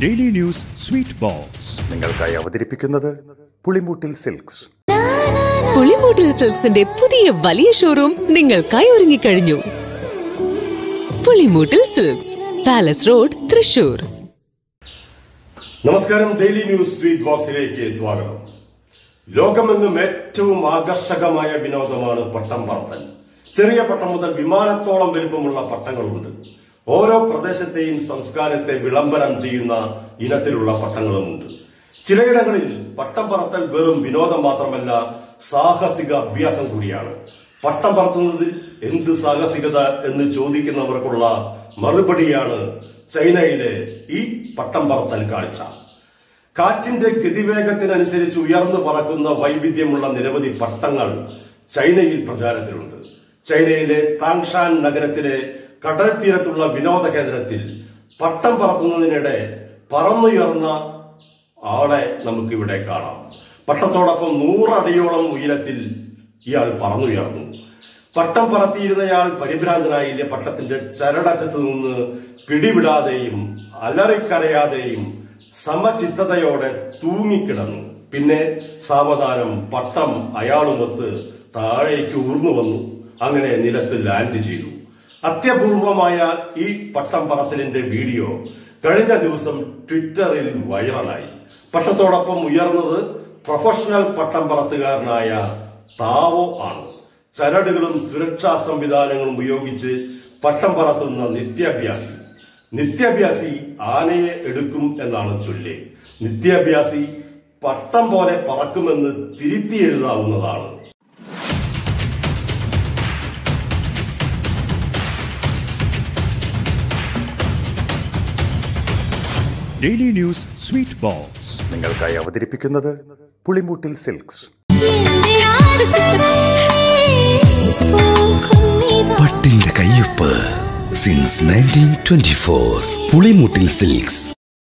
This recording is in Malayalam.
ഡെയിലി ന്യൂസ് സ്വീറ്റ് ബോക്സ് നിങ്ങൾക്കായി അവതരിപ്പിക്കുന്നത് പുളിമൂട്ടിൽ സിൽക്സ് പുളിമൂട്ടിൽ സിൽക്സിന്റെ പുതിയ വലിയ ഷോറൂം നിങ്ങൾക്കായി ഒരുങ്ങിക്കഴിഞ്ഞു Pulimoottil silks palace road Thrissur നമസ്കാരം ഡെയിലി ന്യൂസ് സ്വീറ്റ് ബോക്സിലേക്ക് സ്വാഗതം ലോകമെങ്ങും ഏറ്റവും ആകർഷകമായ വിനോദമാണ് പട്ടം പറത്തൽ ചെറിയ പട്ടം മുതൽ വിമാനത്തോളം വലുപ്പമുള്ള പട്ടങ്ങളുണ്ട് ഓരോ പ്രദേശത്തെയും സംസ്കാരത്തെ വിളംബരം ചെയ്യുന്ന ഇനത്തിലുള്ള പട്ടങ്ങളുമുണ്ട് ചിലയിടങ്ങളിൽ പട്ടം പറത്തൽ വെറും വിനോദം മാത്രമല്ല സാഹസിക അഭ്യാസം കൂടിയാണ് പട്ടം പറത്തുന്നതിൽ എന്ത് സാഹസികത എന്ന് ചോദിക്കുന്നവർക്കുള്ള മറുപടിയാണ് ചൈനയിലെ ഈ പട്ടം പറത്തൽ കാഴ്ച കാറ്റിന്റെ ഗതിവേഗത്തിനനുസരിച്ച് ഉയർന്നു പറക്കുന്ന വൈവിധ്യമുള്ള നിരവധി പട്ടങ്ങൾ ചൈനയിൽ പ്രചാരത്തിലുണ്ട് ചൈനയിലെ താങ്ഷാൻ നഗരത്തിലെ കടൽ തീരത്തുള്ള വിനോദ കേന്ദ്രത്തിൽ പട്ടം പറത്തുന്നതിനിടെ പറന്നുയർന്ന ആളെ നമുക്കിവിടെ കാണാം പട്ടത്തോടൊപ്പം നൂറടിയോളം ഉയരത്തിൽ ഇയാൾ പറന്നുയർന്നു പട്ടം പറത്തിയിരുന്നയാൾ പരിഭ്രാന്തനായില്ല പട്ടത്തിന്റെ ചരടറ്റത്തു നിന്ന് പിടിവിടാതെയും അലറിക്കരയാതെയും സമചിത്തതയോടെ തൂങ്ങിക്കിടന്നു പിന്നെ സാവധാനം പട്ടം അയാളുമൊത്ത് താഴേക്ക് ഊർന്നു വന്നു അങ്ങനെ നിലത്ത് ലാൻഡ് ചെയ്തു അത്യപൂർവമായ ഈ പട്ടം പറത്തലിന്റെ വീഡിയോ കഴിഞ്ഞ ദിവസം ട്വിറ്ററിൽ വൈറലായി പട്ടത്തോടൊപ്പം ഉയർന്നത് പ്രൊഫഷണൽ പട്ടം പറത്തുകാരനായ താവോ ആണ് ചരടുകളും സുരക്ഷാ സംവിധാനങ്ങളും ഉപയോഗിച്ച് പട്ടം പറത്തുന്ന നിത്യാഭ്യാസി നിത്യാഭ്യാസി ആനയെ എടുക്കും എന്നാണ് ചൊല്ല് നിത്യാഭ്യാസി പട്ടം പോലെ പറക്കുമെന്ന് തിരുത്തി എഴുതാവുന്നതാണ് ഡെയിലി ന്യൂസ് സ്വീറ്റ് ബോക്സ് നിങ്ങൾക്കായി അവതരിപ്പിക്കുന്നത് പുളിമൂട്ടിൽ സിൽക്സ് പട്ടിന്റെ കയ്യൊപ്പ് since nineteen twenty four Pulimoottil silks